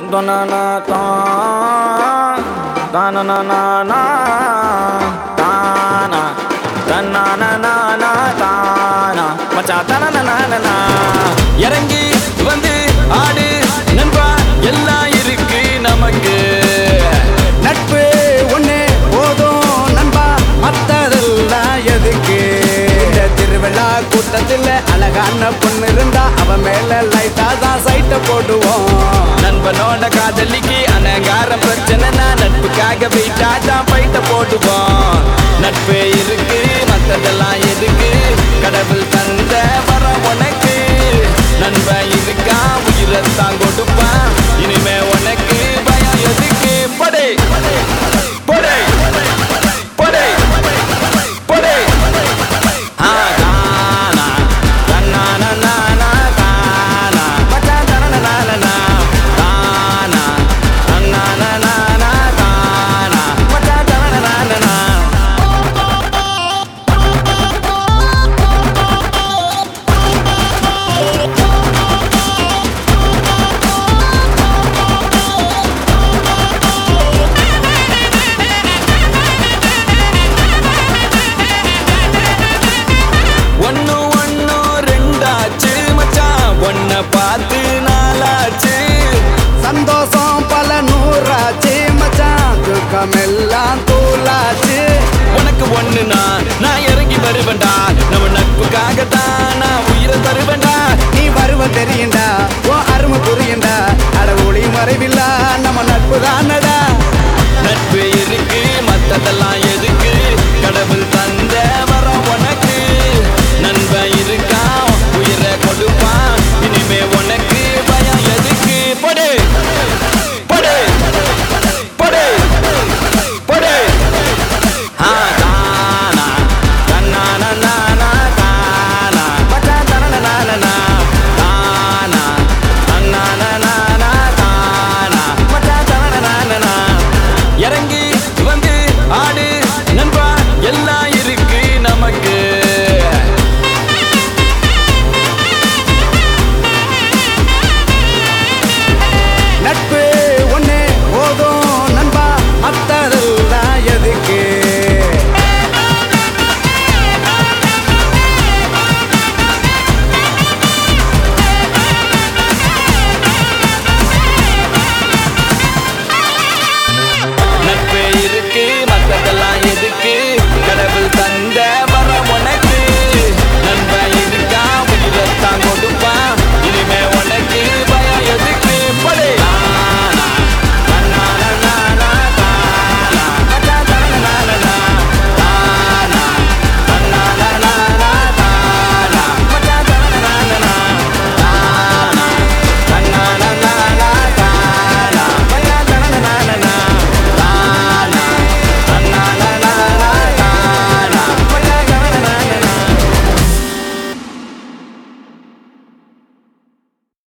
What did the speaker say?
தானா தான் தானா தானா தன்னானா தானா மச்சான் தனனா இறங்கி வந்து ஆடு நண்பா எல்லாம் இருக்கு நமக்கு நட்பு ஒண்ணு போதும் நண்பா மத்ததெல்லாம் எதுக்கு இந்த திருவிழா கூட்டத்தில் அழகான பொண்ணு இருந்தா அவ மேல லைட்டா தான் சைட்ட போடுவோம் நண்பனோட காதலிக்கு அனகார பிரச்சனைனா நட்புக்காக வெயிட்டா தான் பைட்ட போடுவோம் நட்பு இருக்கு மத்ததெல்லாம் எதுக்கு கடவுள் தந்த வர உனக்கு நண்பன் இருக்கா உயிரத்தா